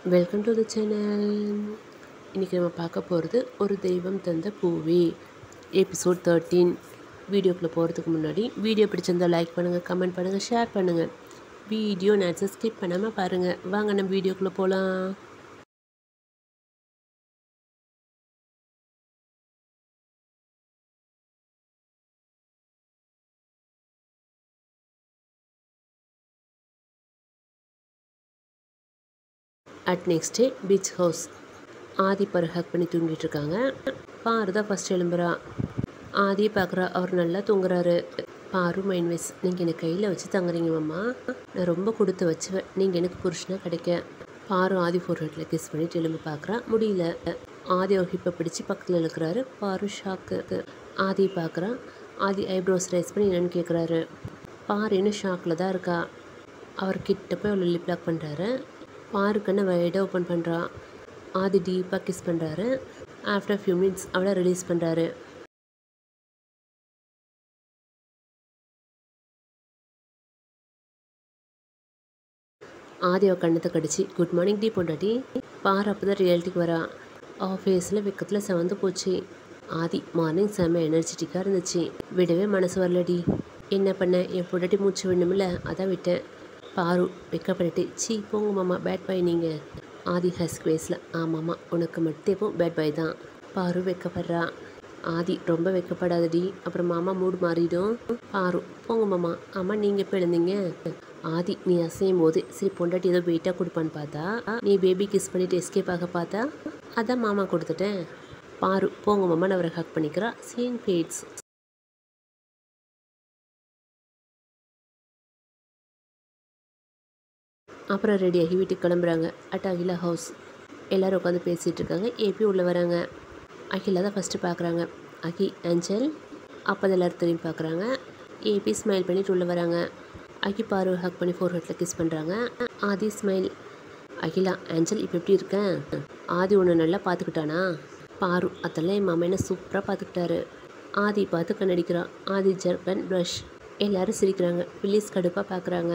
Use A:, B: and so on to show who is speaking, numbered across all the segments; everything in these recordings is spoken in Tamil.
A: வெல்கம் டு த சேனல் இன்றைக்கி நம்ம பார்க்க போகிறது ஒரு தெய்வம் தந்த பூவே எபிசோட் தேர்ட்டீன் வீடியோக்குள்ளே போகிறதுக்கு முன்னாடி வீடியோ பிடிச்சிருந்தா லைக் பண்ணுங்கள் கமெண்ட் பண்ணுங்கள் ஷேர் பண்ணுங்கள் வீடியோ நேரத்தை ஸ்கிப் பண்ணாமல் பாருங்கள் வாங்க நம்ம வீடியோக்குள்ளே போகலாம் at next day beach house Aadhi பரு ஹக் பண்ணி தூங்கிட்டு இருக்காங்க பாரு தான் ஃபஸ்ட் எழும்புறா ஆதியை பார்க்குறா அவர் நல்லா தூங்குறாரு பாரு மைன்வேஸ் நீங்கள் எனக்கு கையில் வச்சு தங்குறீங்க மாமா நான் ரொம்ப கொடுத்து வச்சுவேன் நீங்கள் எனக்கு புருஷனாக கிடைக்க பாரு ஆதி ஃபோர் ஹெட்டில் கிஸ் பண்ணிட்டு எலும்பு பார்க்குறா முடியல ஆதி அவர் ஹிப்பை பிடிச்சி பக்கத்தில் இழுக்கிறாரு பாரு ஷாக்கு ஆதியை பார்க்குறா ஆதி ஐப்ரோஸ் ரைஸ் பண்ணி என்னன்னு கேட்குறாரு பாரு இன்னும் ஷாக்கில் தான் இருக்கா அவர் கிட்ட போய் அவளை லிப் லாக் பண்ணுறாரு பாரு கண்ணை வைடாக ஓப்பன் பண்ணுறா ஆதி டீப்பாக கிஸ் பண்ணுறாரு ஆஃப்டர் ஃபியூ மினிட்ஸ் அவளை ரிலீஸ் பண்ணுறாரு ஆதி அவள் கண்ணத்தை கடிச்சு குட் மார்னிங் டீ பொண்டாட்டி பாரு அப்போ தான் ரியாலிட்டிக்கு வரா அவள் ஃபேஸில் வெக்கத்தில் செவந்து போச்சு ஆதி மார்னிங் செம்ம எனர்ஜெட்டிக்காக இருந்துச்சு விடவே மனசு வரலடி என்ன பண்ண என் பொண்டாட்டி மூச்சு விடணுமில்ல அதான் விட்டேன் பாரு வெக்கப்பட்டுட்டு சீ போங்க மாமா பேட் பாய் நீங்கள் ஆதி ஹஸ்க் வேஸில் ஆமாம்மா உனக்கு மட்டும் எப்போ பேட் பாய் தான் பாரு வெக்கப்படுறா ஆதி ரொம்ப வெக்கப்படாதடி அப்புறம் மாமா மூடு மாறிடும் பாரு போங்க மாமா அம்மா நீங்கள் எப்போ எழுந்தீங்க ஆதி நீ அசையும் போது சரி பொண்டாட்டி ஏதோ வெயிட்டாக கொடுப்பான்னு பார்த்தா நீ பேபி கிஸ் பண்ணிட்டு எஸ்கேப் ஆக பார்த்தா அதான் மாமா கொடுத்துட்டேன் பாரு போங்க மாமா நான் அவரை ஹக் பண்ணிக்கிறா சீன் ஃபேட்ஸ் அப்புறம் ரெடியாகி வீட்டுக்கு கிளம்புறாங்க அட் அகிலா ஹவுஸ் எல்லோரும் உட்காந்து பேசிகிட்டு இருக்காங்க ஏபி உள்ளே வராங்க அகிலா தான் ஃபஸ்ட்டு பார்க்குறாங்க அகி ஏஞ்சல் அப்போ தான் எல்லோரும் திரும்பி பார்க்குறாங்க ஏபி ஸ்மைல் பண்ணிட்டு உள்ளே வராங்க அகி பாரு ஹக் பண்ணி ஃபோர் ஹெட்டில் கிஸ் பண்ணுறாங்க ஆதி ஸ்மைல் அகிலா ஏஞ்சல் இப்போ எப்படி இருக்கேன் ஆதி ஒன்று நல்லா பார்த்துக்கிட்டானா பாரு அதெல்லாம் என் மாமா என்ன சூப்பராக பார்த்துக்கிட்டாரு ஆதி பார்த்து கண்ணடிக்கிறான் ஆதி ஜர்கன் ப்ரஷ் எல்லோரும் சிரிக்கிறாங்க பில்லிஸ் கடுப்பாக பார்க்குறாங்க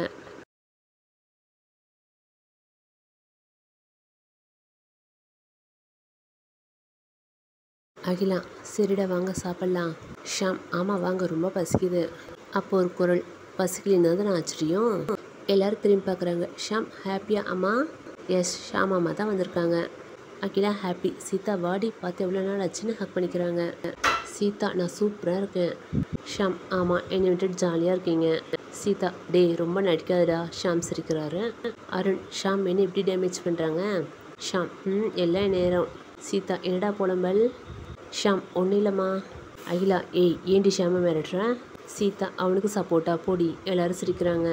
A: அகிலா சரிடா வாங்க சாப்பிட்லாம் ஷாம் ஆமாம் வாங்க ரொம்ப பசிக்குது அப்போ ஒரு குரல் பசிக்கலின்னு நான் ஆச்சரியம் எல்லோரும் திரும்பி பார்க்குறாங்க ஷாம் ஹாப்பியா அம்மா எஸ் ஷாம் அம்மா தான் வந்திருக்காங்க அகிலா ஹாப்பி சீதா வாடி பார்த்து எவ்வளோ நாள் ஆச்சுன்னு ஹக் பண்ணிக்கிறாங்க சீதா நான் சூப்பராக இருக்கேன் ஷாம் ஆமாம் என்னை விட்டுட்டு ஜாலியாக இருக்கீங்க சீதா டே ரொம்ப நடிக்காதடா ஷாம் சிரிக்கிறாரு அருண் ஷாம் என்ன எப்படி டேமேஜ் பண்ணுறாங்க ஷாம் ம் எல்லா நேரம் சீதா என்னடா புலம்பல் ஷாம் ஒன்றும் இல்லைம்மா அகிலா ஏய் ஏண்டி ஷாம மிரட்டுறேன் சீதா அவனுக்கு சப்போர்ட்டா போடி எல்லாரும் சிரிக்கிறாங்க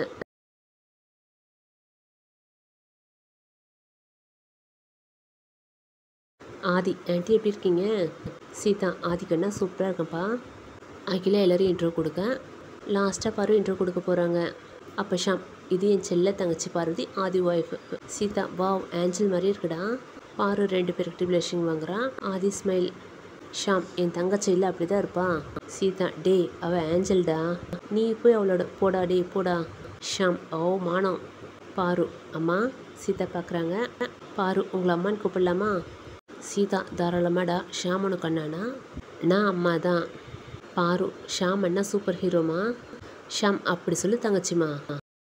A: ஆதி ஆண்டி எப்படி இருக்கீங்க சீதா ஆதி கண்ணா சூப்பராக இருக்கேன்ப்பா அகிலா எல்லோரும் இன்ட்ரோ கொடுக்க லாஸ்ட்டாக பாரு இன்ட்ரோ கொடுக்க போகிறாங்க அப்போ ஷாம் இது என் செல்ல தங்கச்சி பார்வதி ஆதி ஒய்ஃப் சீதா வாவ் ஆஞ்சல் மாதிரி இருக்குடா பாரு ரெண்டு பேருக்கு பிளஷிங் வாங்குறான் ஆதி ஸ்மைல் ஷாம் என் தங்கச்சி இல்லை அப்படி தான் இருப்பான் சீதா டே அவள் ஆஞ்சல்டா நீ போய் அவளோட போடா டே போடா ஷாம் ஓ மானம் பாரு அம்மா சீதா பார்க்குறாங்க பாரு உங்களை அம்மான்னு கூப்பிடலாமா சீதா தாராளமாடா ஷாம் உனக்கு அண்ணானா நான் அம்மா தான் பாரு ஷாம் அண்ணா சூப்பர் ஹீரோமா ஷாம் அப்படி சொல்லு தங்கச்சிமா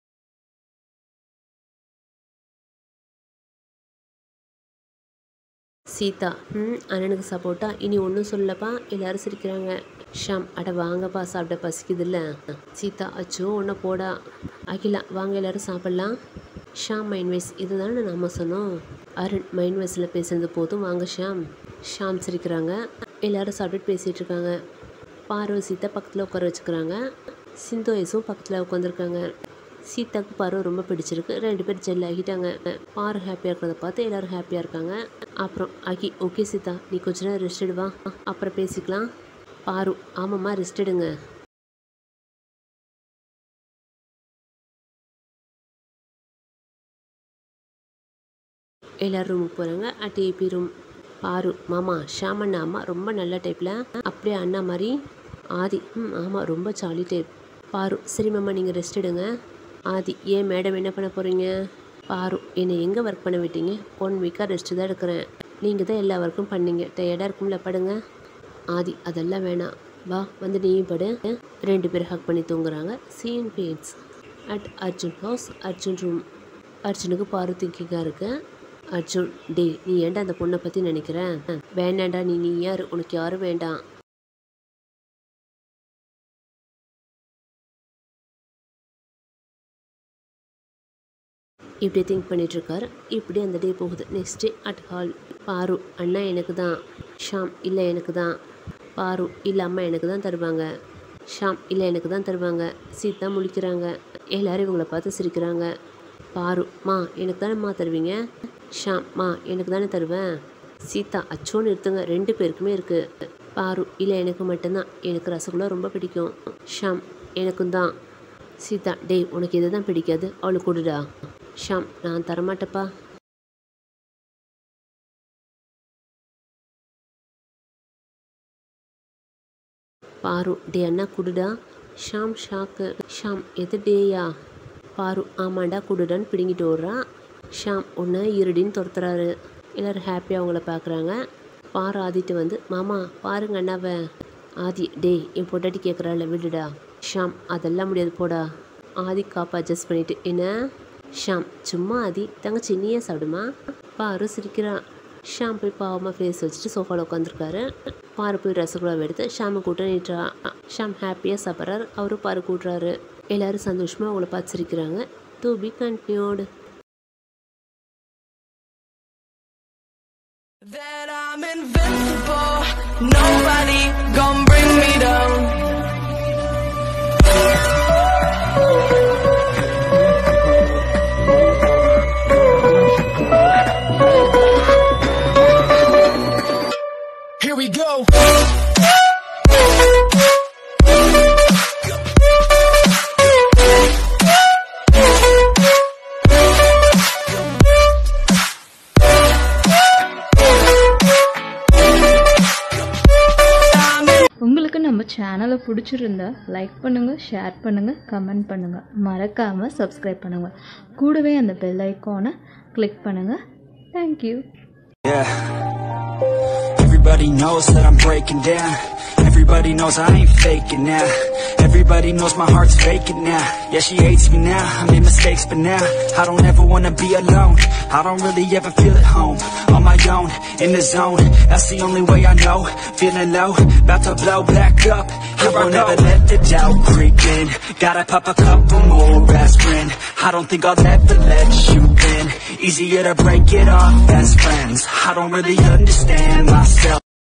A: சீதா ம் அண்ணனுக்கு சப்போர்ட்டா இனி ஒன்றும் சொல்லப்பா எல்லாரும் சிரிக்கிறாங்க ஷாம் அட வாங்கப்பா சாப்பிட பசிக்குதுல்ல சீதா அச்சோ ஒன்று போடா அகிலா வாங்க எல்லாரும் சாப்பிட்லாம் ஷாம் மைன்வேஸ் இதுதானே நம்ம சொன்னோம் அருண் மைன்வேஸில் பேசுறது போதும் வாங்க ஷாம் ஷாம் சிரிக்கிறாங்க எல்லாரும் சாப்பிட்டுட்டு பேசிகிட்டு இருக்காங்க பார்வ சீதா பக்கத்தில் உட்கார வச்சுக்கிறாங்க சிந்தோயஸும் பக்கத்தில் உட்காந்துருக்காங்க சீதாக்கு பார்வை ரொம்ப பிடிச்சிருக்கு ரெண்டு பேர் ஜெல் ஆகிட்டாங்க பாரு ஹாப்பியாக இருக்கிறத பார்த்து எல்லோரும் ஹாப்பியாக இருக்காங்க அப்புறம் அகி ஓகே சீதா நீ கொஞ்ச நேரம் ரெஸ்ட் எடுவா அப்புறம் பேசிக்கலாம் பாரு ஆமாம்மா ரெஸ்ட் எடுங்க எல்லோரும் ரூமுக்கு போகிறாங்க அட் ஏபி ரூம் பாரு மாமா ஷாமண்ணா அம்மா ரொம்ப நல்ல டைப்பில் அப்படியே அண்ணா மாதிரி ஆதி ம் ஆமாம் ரொம்ப ஜாலி டைப் பாரு சரி மாமா நீங்கள் ரெஸ்ட் எடுங்க ஆதி ஏன் மேடம் என்ன பண்ண போகிறீங்க பாரு என்னை எங்கே ஒர்க் பண்ண விட்டீங்க ஒன் வீக்காக ரெஸ்ட்டு தான் எடுக்கிறேன் நீங்கள் தான் எல்லா ஒர்க்கும் பண்ணீங்க டயர்டாக இருக்கும்ல படுங்க ஆதி அதெல்லாம் வேணாம் வா வந்து நீயும் படு ரெண்டு பேரும் ஹக் பண்ணி தூங்குறாங்க சீன் பேட்ஸ் at Arjun house Arjun room அர்ஜுனுக்கு பாரு திங்கிங்காக இருக்கு அர்ஜுன் டே நீ ஏன்டா அந்த பொண்ணை பற்றி நினைக்கிற வேண்டாண்டா நீ நீ யார் உனக்கு யாரும் வேண்டாம் இப்படி திங்க் பண்ணிட்டு இருக்காரு இப்படி அந்த டே போகுது நெக்ஸ்ட் டே அட் ஹால் பாரு அண்ணா எனக்கு தான் ஷாம் இல்லை எனக்கு தான் பாரு இல்லை அம்மா எனக்கு தான் தருவாங்க ஷாம் இல்லை எனக்கு தான் தருவாங்க சீதா முழிக்கிறாங்க எல்லாரும் இவங்கள பார்த்து சிரிக்கிறாங்க பாரு மா எனக்கு தானேம்மா தருவீங்க ஷாம் மா எனக்கு தானே தருவேன் சீதா அச்சோன்னு எடுத்துங்க ரெண்டு பேருக்குமே இருக்குது பாரு இல்லை எனக்கு மட்டும்தான் எனக்கு ரசகுல்லா ரொம்ப பிடிக்கும் ஷாம் எனக்கும் தான் சீதா டேய் உனக்கு எது தான் பிடிக்காது அவளுக்கு கொடுடா ஷாம் நான் தரமாட்டேப்பா பாரு டே அண்ணா குடுடா ஷாம் ஷாக்கு ஷாம் எது டேயா பாரு ஆமாண்டா குடுடான்னு பிடுங்கிட்டு ஓடுறான் ஷாம் ஒன்று இருடின்னு துரத்துறாரு எல்லோரும் ஹாப்பியாக அவங்கள பார்க்குறாங்க பாரு ஆதிட்டு வந்து மாமா பாருங்க அண்ணாவை ஆதி டேய் என் பொட்டாட்டி கேட்குறாள் விடுடா ஷாம் அதெல்லாம் முடியாது போடா ஆதி காப்பா அட்ஜஸ்ட் பண்ணிட்டு என்ன ஷாம் சும்மா ஆதி தங்கச்சி நீயே சாப்பிடுமா பாரு சிரிக்கிறான் ஷாம் போய் பாவமாக ஃபேஸ் வச்சுட்டு சோஃபாவில் உட்காந்துருக்காரு பாரு போய் ரசகுல்லாவை எடுத்து ஷாமை கூட்ட நீட்டுறா ஷாம் ஹாப்பியாக சாப்பிட்றாரு அவரும் பாரு கூட்டுறாரு எல்லாரும் சந்தோஷமாக அவங்கள பார்த்து சிரிக்கிறாங்க to be continued
B: That I'm invincible, nobody gon' bring me down. Here we go.
C: உங்களுக்கு நம்ம சேனலை பிடிச்சிருந்தா லைக் பண்ணுங்கள் ஷேர் பண்ணுங்கள் கமெண்ட் பண்ணுங்கள் மறக்காமல் சப்ஸ்கிரைப் பண்ணுங்கள் கூடவே அந்த பெல் ஐக்கானை கிளிக் பண்ணுங்கள் thank you
D: Yeah. Everybody knows that I'm breaking down. Everybody knows I ain't faking now. Everybody knows my heart's faking now. Yeah, she hates me now. I made mistakes, but now I don't ever wanna be alone. I don't really ever feel at home. On my own, in the zone. That's the only way I know. Feeling low, about to blow back up. I won't ever let the doubt creep in. Gotta pop a couple more aspirin. I don't think I'll ever let you in. Easier to break it off best friends. I don't really understand myself.